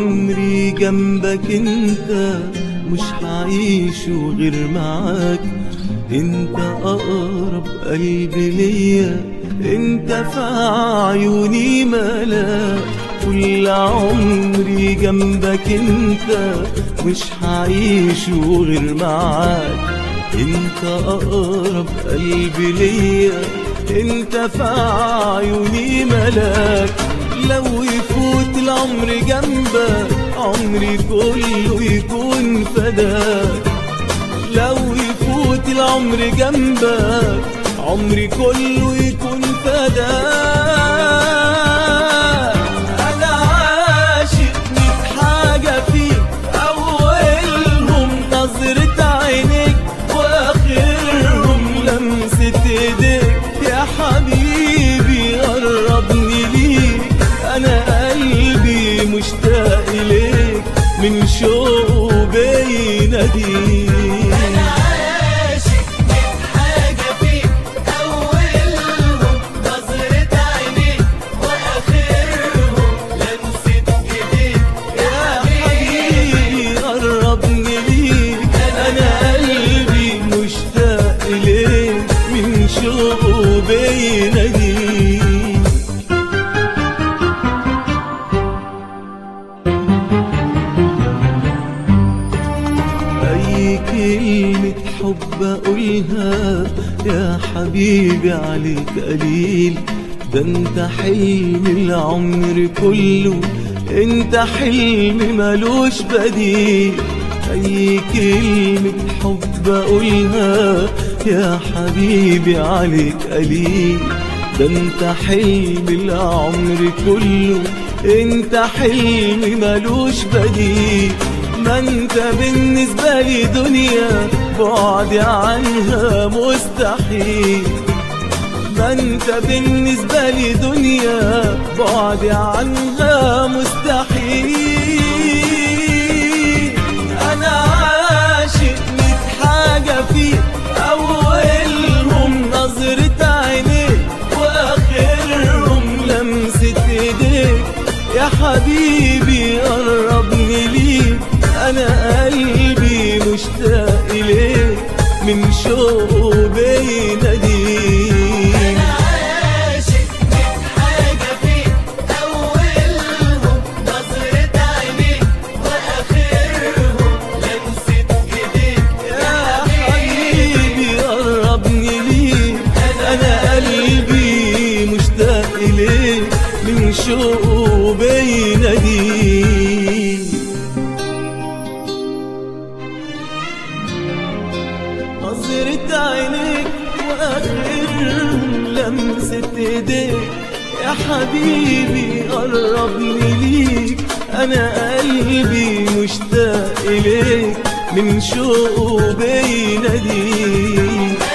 عمري جنبك انت مش هعيش غير معاك انت اقرب قلبي ليا انت في عيوني ملاك كل عمري جنبك انت مش هعيش غير معاك انت اقرب قلبي ليا انت في عيوني ملاك لو يفوت العمر جنبك عمري كله يكون فداك لو يفوت العمر جنبك عمري كله يكون فداك انا عاشق ميت حاجة فيك اولهم نظرة عينيك واخرهم لمسة ايديك يا حبيبي قربني ليك انا قلبي مشتاق ليك من شوق بيناديك أنا عاشق من حاجة فيك أولهم نظرة عينيك وآخرهم لمسة إيديك يا حبيبي قربني ليك انا قلبي مشتاق ليك من شوقه بيناديك اي كلمة حب اقولها يا حبيبي عليك قليل ده انت حلم العمر كله انت حلم ملوش بديل اي كلمة حب اقولها يا حبيبي عليك قليل ده انت حلم العمر كله انت حلم ملوش بديل ما انت بالنسبة لي دنيا بعدي عنها مستحيل ما انت بالنسبة لي دنيا بعدي عنها مستحيل انا عاشق ميت حاجة فيك اولهم نظرة عينيك واخرهم لمسة ايديك يا حبيبي قربني ليك انا قلبي مشتاق ليك من شوق بيناديك أنا عاشق من حاجة فيك أولهم نظرة عينيك وآخرهم لمسة إيديك يا حبيبي قربني ليك انا قلبي مشتاق ليك من شوق بيناديك نظرة عينيك واخرهم لمسة ايديك يا حبيبي قربني ليك انا قلبي مشتاق ليك من شوق بيناديك